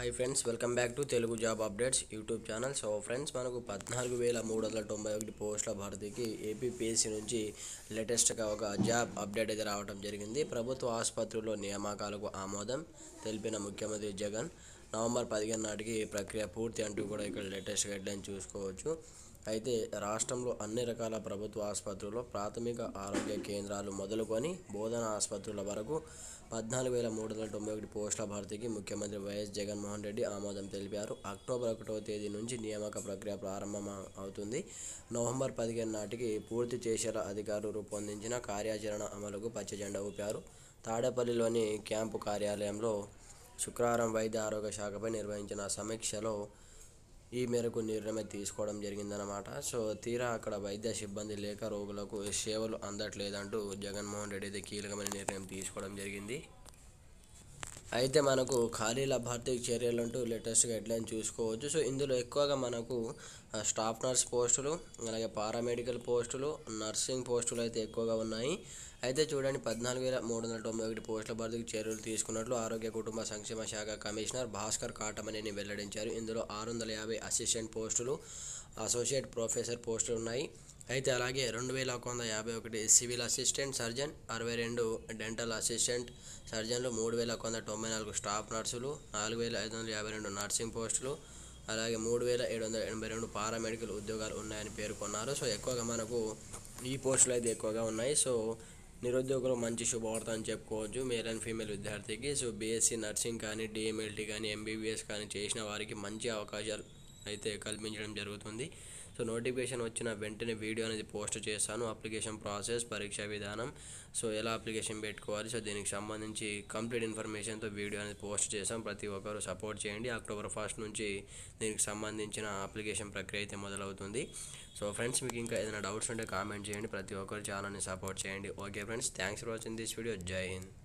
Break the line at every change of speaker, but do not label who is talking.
hi friends welcome back to Telugu job updates YouTube channel so friends మనకు పద్నాలుగు వేల మూడు వందల తొంభై ఒకటి పోస్టుల భర్తీకి ఏపీపీఎస్సీ నుంచి లేటెస్ట్గా ఒక జాబ్ అప్డేట్ అయితే రావడం జరిగింది ప్రభుత్వ ఆసుపత్రుల్లో నియామకాలకు ఆమోదం తెలిపిన ముఖ్యమంత్రి జగన్ నవంబర్ పదిహేను నాటికి ప్రక్రియ పూర్తి అంటూ కూడా ఇక్కడ లేటెస్ట్ గైడ్లైన్ చూసుకోవచ్చు అయితే రాష్ట్రంలో అన్ని రకాల ప్రభుత్వ ఆసుపత్రుల్లో ప్రాథమిక ఆరోగ్య కేంద్రాలు మొదలుకొని బోధన ఆసుపత్రుల వరకు పద్నాలుగు వేల మూడు వందల తొంభై ఒకటి పోస్టుల భర్తీకి ముఖ్యమంత్రి వైఎస్ జగన్మోహన్ రెడ్డి ఆమోదం తెలిపారు అక్టోబర్ ఒకటవ తేదీ నుంచి నియామక ప్రక్రియ ప్రారంభం అవుతుంది నవంబర్ పదిహేను నాటికి పూర్తి చేసేలా అధికారులు రూపొందించిన కార్యాచరణ అమలుకు పచ్చజెండా ఊపారు తాడేపల్లిలోని క్యాంపు కార్యాలయంలో శుక్రవారం వైద్య ఆరోగ్య శాఖపై నిర్వహించిన సమీక్షలో ఈ మేరకు నిర్ణయం తీసుకోవడం జరిగిందనమాట సో తీరా అక్కడ వైద్య సిబ్బంది లేక రోగులకు సేవలు అందట్లేదంటూ జగన్మోహన్ రెడ్డి అయితే కీలకమైన నిర్ణయం తీసుకోవడం జరిగింది అయితే మనకు ఖాళీల భర్తీకి చర్యలంటూ లేటెస్ట్ గైడ్లైన్ చూసుకోవచ్చు సో ఇందులో ఎక్కువగా మనకు ఆ, స్టాఫ్ నర్స్ పోస్టులు అలాగే పారామెడికల్ పోస్టులు నర్సింగ్ పోస్టులు అయితే ఎక్కువగా ఉన్నాయి అయితే చూడండి పద్నాలుగు వేల మూడు వందల తొంభై ఒకటి పోస్టుల భర్తీకి చర్యలు తీసుకున్నట్లు ఆరోగ్య కుటుంబ సంక్షేమ శాఖ కమిషనర్ భాస్కర్ కాటమనేని వెల్లడించారు ఇందులో ఆరు వందల యాభై అసిస్టెంట్ పోస్టులు అసోసియేట్ ప్రొఫెసర్ పోస్టులు ఉన్నాయి అయితే అలాగే రెండు వేల ఒక వంద యాభై ఒకటి సివిల్ అసిస్టెంట్ సర్జన్ అరవై రెండు డెంటల్ అసిస్టెంట్ సర్జన్లు మూడు వేల ఒక వంద తొంభై నాలుగు స్టాఫ్ నర్సులు నాలుగు వేల ఐదు వందల యాభై రెండు నర్సింగ్ పోస్టులు అలాగే మూడు వేల ఏడు వందల ఎనభై రెండు పారామెడికల్ ఉద్యోగాలు ఉన్నాయని పేర్కొన్నారు సో ఎక్కువగా మనకు ఈ పోస్టులు అయితే ఎక్కువగా ఉన్నాయి సో నిరుద్యోగులు మంచి శుభవార్త అని చెప్పుకోవచ్చు మేల్ అండ్ ఫీమేల్ విద్యార్థికి సో బీఎస్సీ నర్సింగ్ కానీ డిఎంఎల్టీ కానీ ఎంబీబీఎస్ కానీ చేసిన వారికి మంచి అవకాశాలు అయితే కల్పించడం జరుగుతుంది సో నోటిఫికేషన్ వచ్చిన వెంటనే వీడియో అనేది పోస్ట్ చేస్తాను అప్లికేషన్ ప్రాసెస్ పరీక్ష విధానం సో ఎలా అప్లికేషన్ పెట్టుకోవాలి సో దీనికి సంబంధించి కంప్లీట్ ఇన్ఫర్మేషన్తో వీడియో అనేది పోస్ట్ చేసాం ప్రతి ఒక్కరు సపోర్ట్ చేయండి అక్టోబర్ ఫస్ట్ నుంచి దీనికి సంబంధించిన అప్లికేషన్ ప్రక్రియ అయితే మొదలవుతుంది సో ఫ్రెండ్స్ మీకు ఇంకా ఏదైనా డౌట్స్ ఉంటే కామెంట్ చేయండి ప్రతి ఒక్కరు ఛానల్ని సపోర్ట్ చేయండి okay friends thanks for watching this video జై హింద్